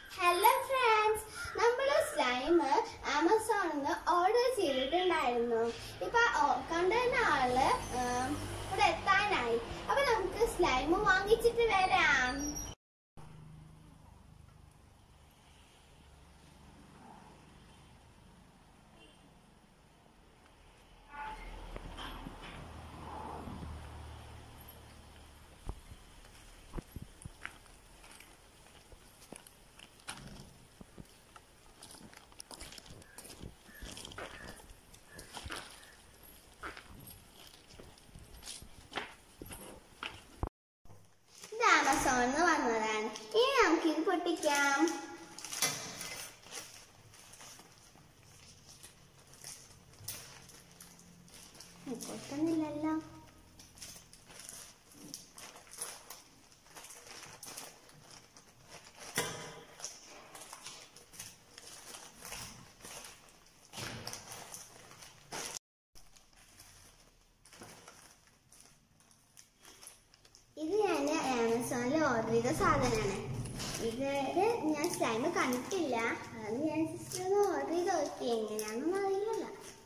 Hello friends നമ്മൾ slime ആമസോണിൽ നിന്ന് ഓർഡർ ചെയ്തിട്ടുണ്ടായിരുന്നു ഇപ്പൊ ഓ- കൊണ്ടുവന്ന ആള് ഉം, ഇവിടെ എത്താനായി അപ്പൊ നമുക്ക് സ്ലൈം വാങ്ങിച്ചിട്ട് വരാം ഇത് ആമസോണിൽ നിന്ന് വന്നതാണ് ഇനി നമുക്ക് ഇത് പൊട്ടിക്കാം പൊട്ടുന്നില്ലല്ലോ ഇത് ഞാൻ ആമസോണിൽ ഓർഡർ ചെയ്ത സാധനമാണ് ഇത് ഞാൻ സ്ലൈം കണ്ടിട്ടില്ല അത് ഞാൻ ജസ്റ്റ് ഒന്ന് ഓർഡർ ചെയ്ത് നോക്കി എങ്ങനെയാണെന്ന് അറിയില്ല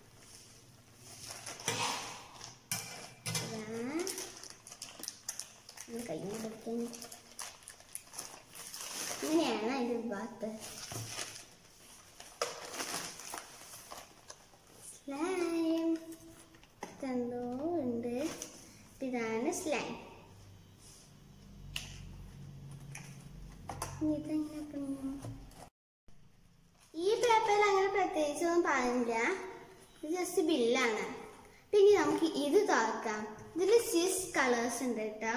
കൈ കൊടുക്കാൻ ഇങ്ങനെയാണ് അതിൻ്റെ ഭാഗത്ത് സ്ലൈം എന്തോ ഉണ്ട് ഇതാണ് സ്ലൈം ഇതെങ്ങനെ പണിയും? ഈ പേപ്പറിൽ അങ്ങനെ പ്രത്യേകിച്ചൊന്നും പറഞ്ഞില്ല ഇത് ജസ്റ്റ് ബില്ലാണ് പിന്നെ നമുക്ക് ഇത് തുറക്കാം ഇതിൽ സിക്സ് കളേഴ്സ് ഉണ്ട് കേട്ടോ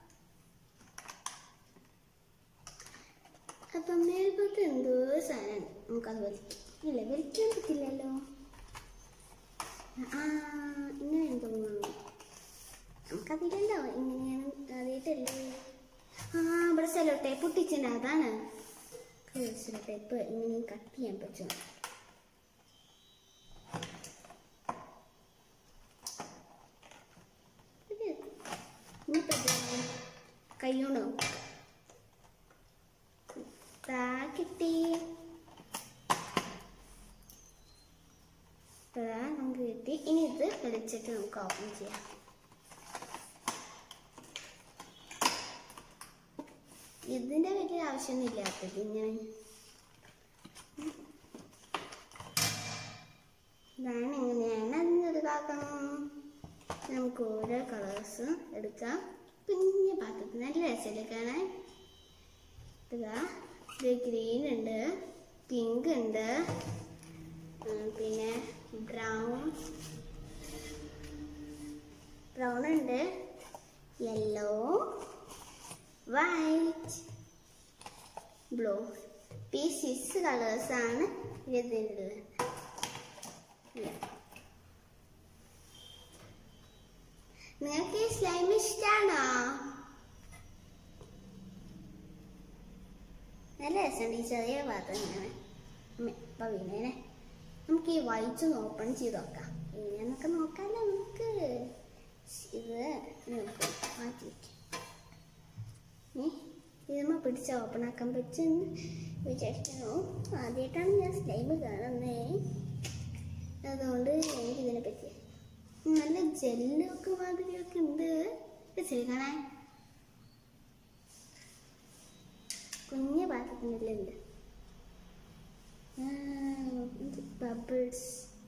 അപ്പൊ മേൽപത്ത് എന്തോ സാധനം നമുക്കത് വലിക്കാം ഇല്ല വലിക്കാൻ പറ്റില്ലല്ലോ ആ ഇങ്ങനെ തോന്നുന്നു നമുക്കതിലല്ലോ ഇങ്ങനെയാണ് ആദ്യമായിട്ടല്ലേ ആ ഇവിടെ സെലോ ടേപ്പ് ഒട്ടിച്ചിട്ടുണ്ട് അതാണ് സെലോ ടേപ്പ് ഇങ്ങനെ കട്ട് ചെയ്യാൻ പറ്റും കയ്യോണോ താ കിട്ടി ഇതാ നമുക്ക് കിട്ടി ഇനി ഇത് വെളിച്ചിട്ട് നമുക്ക് ഓപ്പൺ ചെയ്യാം ഇതിന്റെ വലിയ ആവശ്യമൊന്നും ഇല്ലാത്തത് ഇങ്ങനെ ഇതാണ് എങ്ങനെയാണ് അതിനൊരു ഭാഗം നമുക്ക് ഓരോ കളേഴ്സ് എടുക്കാം കുഞ്ഞു പാത്രത്തിൽ നല്ല രസമില്ല കാണാൻ ഇതാ ഇത് ഗ്രീൻ ഉണ്ട് പിങ്ക് ഉണ്ട് ഉം, പിന്നെ ബ്രൗൺ ബ്രൗൺ ഉണ്ട് യെല്ലോ വൈറ്റ് ബ്ലൂ ഈ സിക്സ് കളേഴ്സാണ് ഇതിലുള്ളത് നിങ്ങൾക്ക് ഈ സ്ലൈം ഇഷ്ടാണോ നല്ല രസമുണ്ട് ഈ ചെറിയ പാത്രം ഇങ്ങനെ പവിനെ നമുക്ക് ഈ വൈറ്റ് ഒന്ന് ഓപ്പൺ ചെയ്ത് നോക്കാം എങ്ങനെയാന്നൊക്കെ നോക്കാമല്ലോ നമുക്ക് ഇത് നമുക്ക് മാറ്റി വയ്ക്കാം ഇതുമ്മ പിടിച്ച് ഓപ്പൺ ആക്കാൻ പറ്റുമെന്ന് വിചാരിക്കുന്നു ആദ്യമായിട്ടാണ് ഞാൻ സ്ലൈം കാണുന്നത് അതുകൊണ്ട് എനിക്ക് ഇതിനെ പറ്റി നല്ല ജെല്ലൊക്കെ മാതിരിയൊക്കെ ഉണ്ട് ശരി കാണാൻ കുഞ്ഞു പാത്രത്തിനുള്ളിലുണ്ട് ബബിൾസ്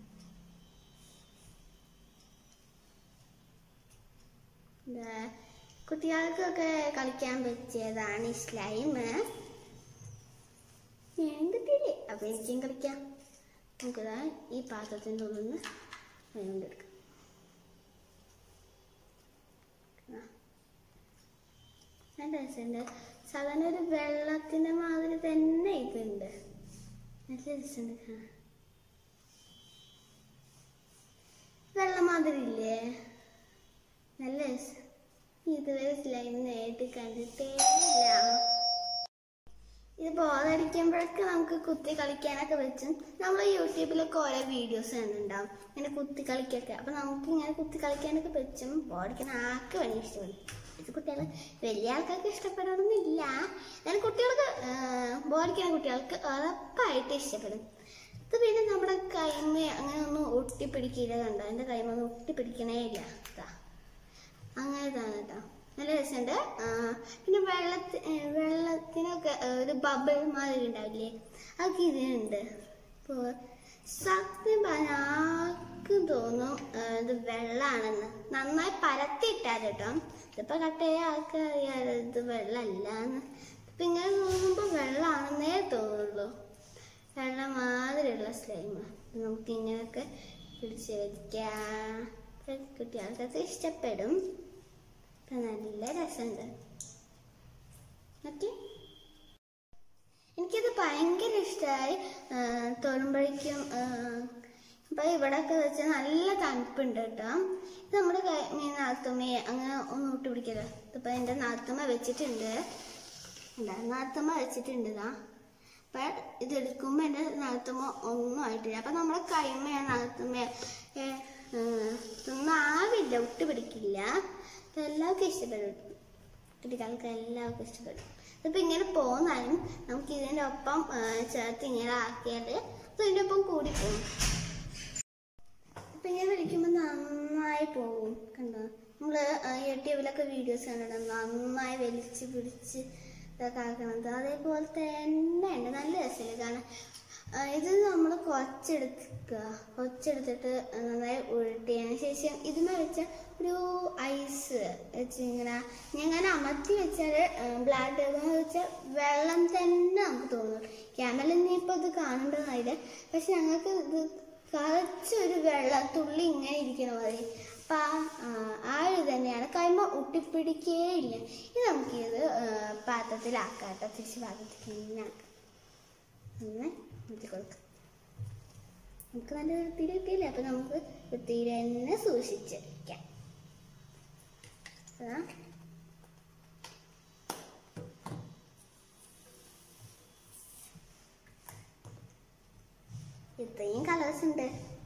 ഇതാ കുട്ടികൾക്കൊക്കെ കളിക്കാൻ പറ്റിയതാണ് ഈ സ്ലൈം ഞാൻ കിട്ടിയില്ലേ അപ്പൊ എനിക്കും കളിക്കാം നമുക്കിതാ ഈ പാത്രത്തിൻ്റെ ഉള്ളിൽ നിന്ന് വേണ്ടെടുക്കാം നല്ല രസമുണ്ട് സാധാരണ ഒരു വെള്ളത്തിന്റെ മാതിരി തന്നെ ഇതുണ്ട് നല്ല രസമുണ്ട് കാണാൻ വെള്ളം മാതിരി ഇല്ലേ നല്ല രസം ഇതുവരെ സ്ലൈം നേരിട്ട് കണ്ടിട്ടേ ഇല്ല ഇത് ബോധടിക്കുമ്പോഴൊക്കെ നമുക്ക് കുത്തി കളിക്കാനൊക്കെ പറ്റും നമ്മൾ യൂട്യൂബിലൊക്കെ ഓരോ വീഡിയോസ് കണ്ടുണ്ടാവും ഇങ്ങനെ കുത്തി കളിക്കൊക്കെ അപ്പൊ നമുക്ക് ഇങ്ങനെ കുത്തി കളിക്കാനൊക്കെ പറ്റും ബോധടിക്കാൻ ആർക്ക് വേണമെങ്കിൽ ഇഷ്ടപ്പെടും ഇത് കുട്ടികൾ വലിയ ആൾക്കാർക്ക് ഇഷ്ടപ്പെടണമെന്നില്ല എന്നാലും കുട്ടികൾക്ക് ബോധിക്കുന്ന കുട്ടികൾക്ക് ഉറപ്പായിട്ട് ഇഷ്ടപ്പെടും ഇത് പിന്നെ നമ്മുടെ കൈമ അങ്ങനെ ഒന്നും ഒട്ടിപ്പിടിക്കില്ല കണ്ടോ എൻ്റെ കൈമ ഒന്നും ഒട്ടിപ്പിടിക്കണേ ഇല്ല ഇതാ അങ്ങനത്താണ് കേട്ടോ നല്ല രസമുണ്ട് ആ, പിന്നെ വെള്ളത്തി ഏ, വെള്ളത്തിനൊക്കെ ഏ, ഒരു ബബിൾ മാതിരി ഉണ്ടാവില്ലേ അതൊക്കെ ഇതിനുണ്ട് ഇപ്പോൾ സത്യം പറഞ്ഞാൽ ആർക്കും തോന്നും ഏ, ഇത് വെള്ളമാണെന്ന് നന്നായി പരത്തിയിട്ടാൽ കേട്ടോ ഇതിപ്പോൾ കട്ടയ ആൾക്കാർ അറിയാലോ ഇത് വെള്ളമല്ലാന്ന് ഇപ്പം ഇങ്ങനെ നോക്കുമ്പോൾ വെള്ളമാണെന്നേ തോന്നുള്ളൂ വെള്ളം മാതിരിയുള്ള സ്ലൈം നമുക്ക് ഇങ്ങനെയൊക്കെ പിടിച്ച് വയ്ക്കാം കുട്ടികൾക്കൊക്കെ ഇഷ്ടപ്പെടും ഇപ്പൊ നല്ല രസമുണ്ട് ഓക്കെ എനിക്കത് ഭയങ്കര ഇഷ്ടമായി തൊടുമ്പോഴേക്കും ഇപ്പം ഇവിടെയൊക്കെ വെച്ച് നല്ല തണുപ്പുണ്ട് കേട്ടോ ഇത് നമ്മുടെ കൈ മീൻ നാത്തുമ്മയെ അങ്ങനെ ഒന്നും ഇട്ട് പിടിക്കരുത് ഇതിപ്പോൾ എൻ്റെ നാത്തുമ്മ വെച്ചിട്ടുണ്ട് ഉണ്ടാ നാത്തുമ്മ വെച്ചിട്ടുണ്ട് ഇതാ അപ്പം ഇത് എടുക്കുമ്പോൾ എൻ്റെ നാത്തുമ്മ ഒന്നും ആയിട്ടില്ല അപ്പം നമ്മുടെ കൈമയ നാത്തുമ്മ ഒന്നും ആവില്ല ഒട്ട് പിടിക്കില്ല അപ്പം എല്ലാവർക്കും ഇഷ്ടപ്പെടും കുട്ടികൾക്ക് എല്ലാവർക്കും ഇഷ്ടപ്പെടും ഇതിപ്പോൾ ഇങ്ങനെ പോന്നാലും നമുക്ക് ഇതിൻ്റെ ഒപ്പം ആ, ചേർത്ത് ഇങ്ങനെ ആക്കിയാൽ അത് ഇതിൻ്റെ ഒപ്പം കൂടി പോകും അപ്പം ഇങ്ങനെ വിളിക്കുമ്പോൾ നന്നായി പോകും കണ്ടോ നമ്മൾ യൂട്യൂബിലൊക്കെ വീഡിയോസ് കണ്ടിട്ടുണ്ട് നന്നായി വലിച്ച് പിടിച്ച് ഇതൊക്കെ ആക്കണത് അതേപോലെ തന്നെ ഉണ്ട് നല്ല രസമില്ല കാരണം ആ, ഇത് നമ്മൾ കുറച്ചെടുക്കുക കുറച്ചെടുത്തിട്ട് നന്നായി ഉരുട്ടിയതിന് ശേഷം ഇതിന് വെച്ച ഒരു ഐസ് വെച്ച് ഇങ്ങനെ ഞാൻ അമർത്തി വെച്ചാൽ ബ്ലാക്ക് എന്ന് വെച്ചാൽ വെള്ളം തന്നെ നമുക്ക് തോന്നും ക്യാമറയിൽ നീ ഇപ്പോൾ ഇത് കാണേണ്ടതായില്ല പക്ഷെ ഞങ്ങൾക്ക് ഇത് കുറച്ചൊരു വെള്ളം തുള്ളി ഇങ്ങനെ ഇരിക്കണ മതി അപ്പം ആ, ആ ഒരു തന്നെയാണ് കൈമ ഒട്ടിപ്പിടിക്കേയില്ല ഇത് നമുക്കിത് ആ, പാത്രത്തിലാക്കാം കേട്ടോ തിരിച്ച് പാത്രത്തിൽ ഇങ്ങനെ ആക്കാം ഒന്ന് ഊറ്റി കൊടുക്കാം നമുക്ക് നല്ല വൃത്തിയിൽ കിട്ടിയില്ലേ അപ്പം നമുക്ക് വൃത്തിയിൽ തന്നെ സൂക്ഷിച്ച് വയ്ക്കാം അതാ ഇത്രയും കളേഴ്സ് ഉണ്ട്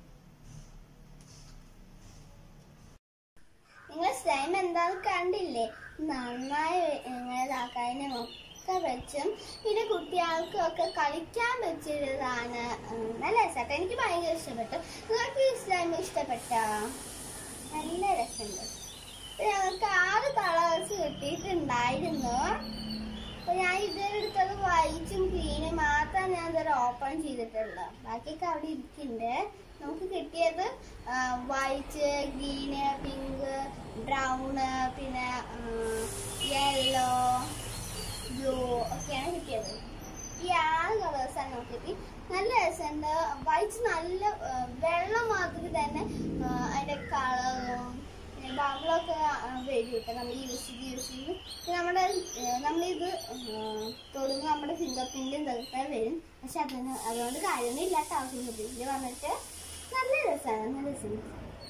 നിങ്ങൾ സ്ലൈം എന്താന്ന് കണ്ടില്ലേ നന്നായി ഇങ്ങനെ ഇതാക്കാനും ഒക്കെ വെച്ചും പിന്നെ കുട്ടികൾക്കും ഒക്കെ കളിക്കാൻ വെച്ചിരുന്നതാണ് ഉം, നല്ല രസമാട്ടോ എനിക്ക് ഭയങ്കര ഇഷ്ടപ്പെട്ടു നിങ്ങൾക്ക് ഈ സ്ലൈം ഇഷ്ടപ്പെട്ട നല്ല രസമുണ്ട് ഇപ്പൊ ഞങ്ങൾക്ക് ആറ് കളേഴ്സ് കിട്ടിയിട്ടുണ്ടായിരുന്നു അപ്പൊ ഞാൻ ഇതെടുത്തത് വൈറ്റും ഗ്രീനും മാത്രം ഞാൻ ഇതുവരെ ഓപ്പൺ ചെയ്തിട്ടുള്ളൂ ബാക്കിയൊക്കെ അവിടെ ഇരിക്കുന്നുണ്ട് നമുക്ക് കിട്ടിയത് വൈറ്റ് ഗ്രീന് പിങ്ക് ബ്രൗണ് പിന്നെ യെല്ലോ ബ്ലൂ ഒക്കെയാണ് കിട്ടിയത് ഈ ആറ് കളേഴ്സാണ് നമുക്ക് കിട്ടി നല്ല രസമുണ്ട് വൈറ്റ് നല്ല ആ, വെള്ളം മാതിരി തന്നെ ആ, അതിന്റെ കളറും ബബിളൊക്കെ വരും കേട്ടോ നമ്മൾ യൂസ് ചെയ്ത് യൂസ് ചെയ്ത് പിന്നെ നമ്മുടെ ആ, നമ്മളിത് തൊടുമ്പോൾ നമ്മുടെ ഫിംഗർ പ്രിന്റും ഇതൊക്കെ വരും പക്ഷെ അതിന് അതുകൊണ്ട് കാര്യമൊന്നും ഇല്ലാത്ത ആവശ്യം ഇതിൽ വന്നിട്ട് നല്ല രസമാണ് നല്ല രസമാണ്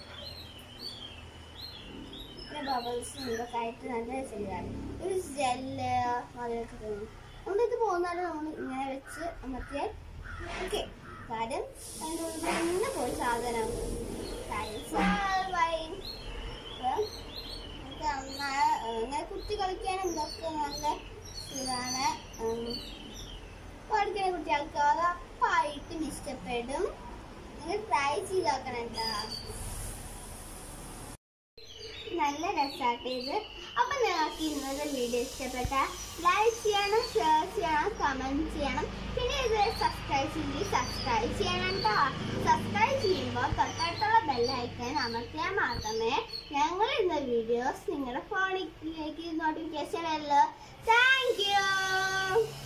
പിന്നെ ബബിൾസും ഇതൊക്കെ ആയിട്ട് നല്ല രസമാണ് ഒരു ജെല്ല് മാതിരിയൊക്കെ തോന്നും നമ്മളിത് പോകുന്നാലും നമ്മൾ ഇങ്ങനെ വെച്ച് അമർത്തിയാൽ ഓക്കെ കാര്യം അതിൻ്റെ ഉള്ളിൽ തന്നെ പോയി സാധനം കാര്യം സാൽവായി അപ്പം നമുക്ക് നന്നായി ഇങ്ങനെ കുത്തി കളിക്കാനും ഇതൊക്കെ നല്ല ഇതാണ് പഠിക്കുന്ന കുട്ടികൾക്ക് അതൊപ്പായിട്ടും ഇഷ്ടപ്പെടും നിങ്ങൾ ട്രൈ ചെയ്ത് നോക്കണം കേട്ടോ നല്ല രസമായിട്ട് ഇത് അപ്പൊ നിങ്ങൾക്ക് ഇന്നത്തെ വീഡിയോ ഇഷ്ടപ്പെട്ട ലൈക്ക് ചെയ്യണം ഷെയർ ചെയ്യണം കമന്റ് ചെയ്യണം പിന്നെ ഇത് സബ്സ്ക്രൈബ് ചെയ്ത് സബ്സ്ക്രൈബ് ചെയ്യണം കേട്ടോ സബ്സ്ക്രൈബ് ചെയ്യുമ്പോൾ തൊട്ടടുത്തുള്ള ബെല്ലൈക്കൻ അമർത്തിയാൽ മാത്രമേ ഞങ്ങൾ ഇന്ന വീഡിയോസ് നിങ്ങളുടെ ഫോണിലേക്ക് നോട്ടിഫിക്കേഷൻ വരുള്ളൂ താങ്ക് യു